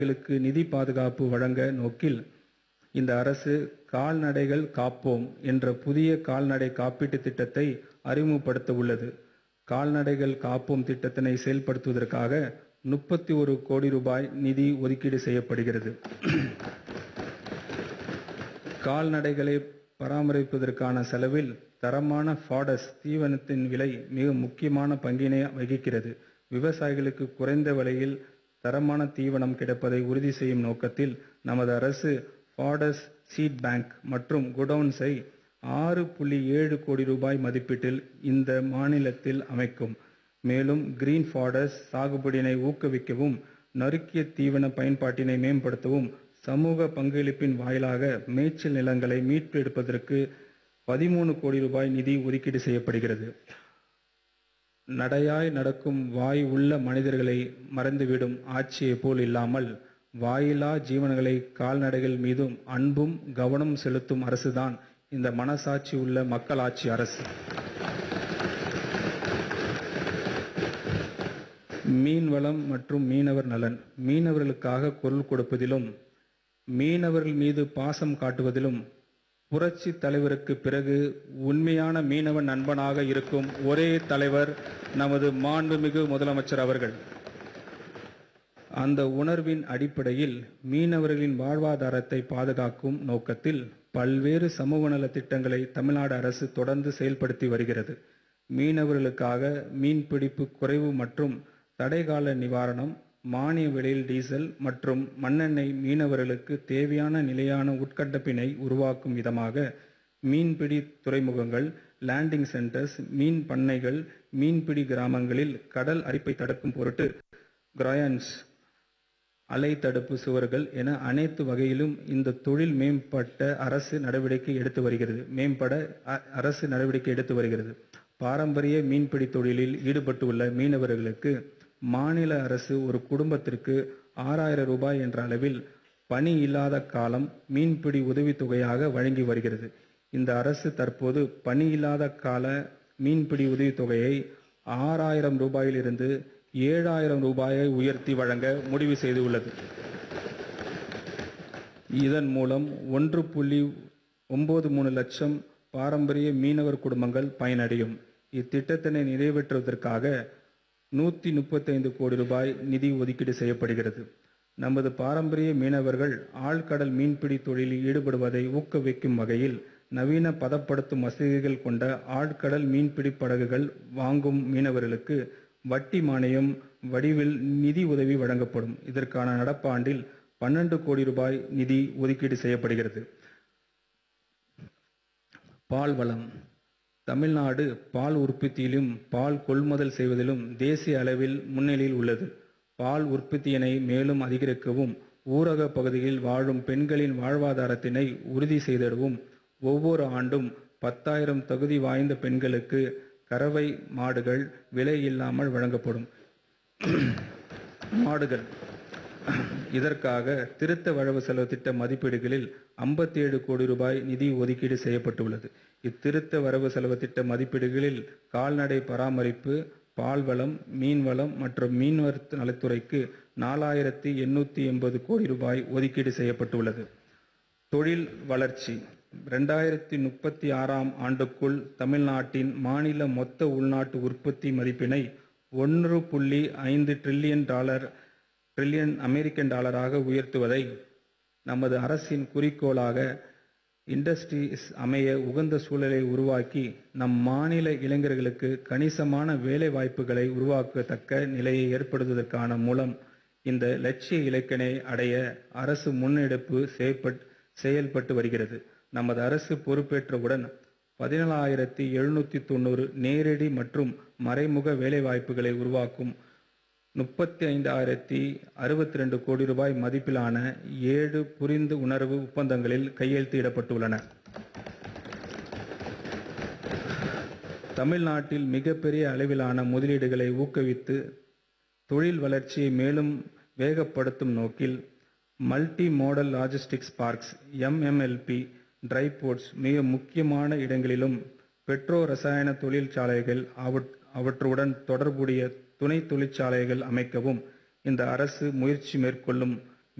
களுக்கு நிதி பாதுகாப்பு வழங்க நோக்கில் இந்த அரசு கால்நடைகள் காப்போம் என்ற புதிய கால்நடை காப்பீட்டு திட்டத்தை அறிமுகப்படுத்த உள்ளது கால்நடைகள் காப்போம் திட்டத்தினை செயல்படுத்துவதற்காக முப்பத்தி ஒரு கோடி ரூபாய் நிதி ஒதுக்கீடு செய்யப்படுகிறது கால்நடைகளை பராமரிப்பதற்கான செலவில் தரமான ஃபாடஸ் தீவனத்தின் விலை மிக முக்கியமான பங்கினை வகிக்கிறது விவசாயிகளுக்கு குறைந்த விலையில் தரமான தீவனம் கிடைப்பதை உறுதி செய்யும் நோக்கத்தில் நமது அரசு ஃபாடஸ் சீட் பேங்க் மற்றும் குடவுன்ஸை ஆறு புள்ளி ஏழு கோடி ரூபாய் மதிப்பீட்டில் இந்த மாநிலத்தில் அமைக்கும் மேலும் கிரீன் ஃபாடஸ் சாகுபடியினை ஊக்குவிக்கவும் நறுக்கிய தீவன பயன்பாட்டினை மேம்படுத்தவும் சமூக பங்களிப்பின் வாயிலாக மேய்ச்சல் நிலங்களை மீட்டு எடுப்பதற்கு பதிமூணு கோடி ரூபாய் நிதி ஒதுக்கீடு செய்யப்படுகிறது நடையாய் நடக்கும் வாய் உள்ள மனிதர்களை மறந்துவிடும் ஆட்சியைப் போல் இல்லாமல் வாயிலா ஜீவன்களை கால்நடைகள் மீதும் அன்பும் கவனம் செலுத்தும் அரசுதான் இந்த மனசாட்சி உள்ள மக்களாட்சி அரசு மீன் வளம் மற்றும் மீனவர் நலன் மீனவர்களுக்காக குரல் கொடுப்பதிலும் மீனவர்கள் மீது பாசம் காட்டுவதிலும் புரட்சி தலைவருக்கு பிறகு உண்மையான மீனவன் நண்பனாக இருக்கும் ஒரே தலைவர் நமது மாண்புமிகு முதலமைச்சர் அவர்கள் அந்த உணர்வின் அடிப்படையில் மீனவர்களின் வாழ்வாதாரத்தை பாதுகாக்கும் நோக்கத்தில் பல்வேறு சமூக நல திட்டங்களை தமிழ்நாடு அரசு தொடர்ந்து செயல்படுத்தி வருகிறது மீனவர்களுக்காக மீன்பிடிப்பு குறைவு மற்றும் தடைகால நிவாரணம் மானிய விலையில் டீசல் மற்றும் மண்ணெண்ணெய் மீனவர்களுக்கு தேவையான நிலையான உட்கட்டப்பினை உருவாக்கும் விதமாக மீன்பிடி துறைமுகங்கள் லேண்டிங் சென்டர்ஸ் மீன் பண்ணைகள் மீன்பிடி கிராமங்களில் கடல் அரிப்பை தடுக்கும் பொருட்டு கிராயன்ஸ் அலை தடுப்பு சுவர்கள் என அனைத்து வகையிலும் இந்த தொழில் மேம்பட்ட அரசு நடவடிக்கை எடுத்து வருகிறது மேம்பட அ- அரசு நடவடிக்கை எடுத்து வருகிறது பாரம்பரிய மீன்பிடி தொழிலில் ஈடுபட்டுள்ள மீனவர்களுக்கு மாநில அரசு ஒரு குடும்பத்திற்கு ஆறாயிரம் ரூபாய் என்ற அளவில் பணி இல்லாத காலம் மீன்பிடி உதவித்தொகையாக வழங்கி வருகிறது இந்த அரசு தற்போது பணி இல்லாத கால மீன்பிடி உதவித்தொகையை ஆறாயிரம் ரூபாயிலிருந்து ஏழாயிரம் ரூபாயை உயர்த்தி வழங்க முடிவு செய்துள்ளது இதன் மூலம் ஒன்று புள்ளி ஒன்பது மூணு லட்சம் பாரம்பரிய மீனவர் குடும்பங்கள் பயனடையும் இத்திட்டத்தினை நிறைவேற்றுவதற்காக நூற்றி முப்பத்தைந்து கோடி ரூபாய் நிதி ஒதுக்கீடு செய்யப்படுகிறது நமது பாரம்பரிய மீனவர்கள் ஆழ்கடல் மீன்பிடி தொழிலில் ஈடுபடுவதை ஊக்குவிக்கும் வகையில் நவீன பதப்படுத்தும் வசதிகள் கொண்ட ஆழ்கடல் மீன்பிடி படகுகள் வாங்கும் மீனவர்களுக்கு வட்டி மானியம் வடிவில் நிதி உதவி வழங்கப்படும் இதற்கான நடப்பாண்டில் பன்னெண்டு கோடி ரூபாய் நிதி ஒதுக்கீடு செய்யப்படுகிறது பால் வளம் தமிழ்நாடு பால் உற்பத்தியிலும் பால் கொள்முதல் செய்வதிலும் தேசிய அளவில் முன்னிலையில் உள்ளது பால் உற்பத்தியினை மேலும் அதிகரிக்கவும் ஊரக பகுதியில் வாழும் பெண்களின் வாழ்வாதாரத்தினை உறுதி செய்திடவும் ஒவ்வொரு ஆண்டும் பத்தாயிரம் தகுதி வாய்ந்த பெண்களுக்கு கறவை மாடுகள் விலை இல்லாமல் வழங்கப்படும் மாடுகள் இதற்காக திருத்த வரவு செலவு திட்ட மதிப்பீடுகளில் 57 கோடி ரூபாய் நிதி ஒதுக்கீடு செய்யப்பட்டுள்ளது இத்திருத்த வரவு செலவு திட்ட மதிப்பீடுகளில் கால்நடை பராமரிப்பு பால்வளம் மீன்வளம் மற்றும் மீன்வர் நலத்துறைக்கு நாலாயிரத்தி எண்ணூற்றி எண்பது கோடி ரூபாய் ஒதுக்கீடு செய்யப்பட்டுள்ளது தொழில் வளர்ச்சி ரெண்டாயிரத்தி முப்பத்தி ஆறாம் ஆண்டுக்குள் தமிழ்நாட்டின் மாநில மொத்த உள்நாட்டு உற்பத்தி மதிப்பினை ஒன்று புள்ளி ஐந்து ட்ரில்லியன் டாலர் ட்ரில்லியன் அமெரிக்கன் டாலராக உயர்த்துவதை நமது அரசின் குறிக்கோளாக இண்டஸ்ட்ரீஸ் அமைய உகந்த சூழலை உருவாக்கி நம் மாநில இளைஞர்களுக்கு கணிசமான வேலை வாய்ப்புகளை உருவாக்கத்தக்க நிலையை ஏற்படுத்துவதற்கான மூலம் இந்த லட்சிய இலக்கினை அடைய அரசு முன்னெடுப்பு செய்யப்பட்- செயல்பட்டு வருகிறது நமது அரசு பொறுப்பேற்றவுடன் பதினேழாயிரத்தி எழுநூத்தி தொண்ணூறு நேரடி மற்றும் மறைமுக வேலைவாய்ப்புகளை உருவாக்கும் முப்பத்தி ஐந்தாயிரத்தி அறுபத்தி ரெண்டு கோடி ரூபாய் மதிப்பிலான ஏழு புரிந்து உணர்வு ஒப்பந்தங்களில் கையெழுத்திடப்பட்டுள்ளன தமிழ்நாட்டில் மிகப்பெரிய அளவிலான முதலீடுகளை ஊக்குவித்து தொழில் வளர்ச்சியை மேலும் வேகப்படுத்தும் நோக்கில் multi modal logistics parks MMLP dry ports மிக முக்கியமான இடங்களிலும் பெட்ரோ ரசாயன தொழிற்சாலைகள் அவற்- அவற்றுடன் தொடர்புடைய துணை தொழிற்சாலைகள் அமைக்கவும் இந்த அரசு முயற்சி மேற்கொள்ளும்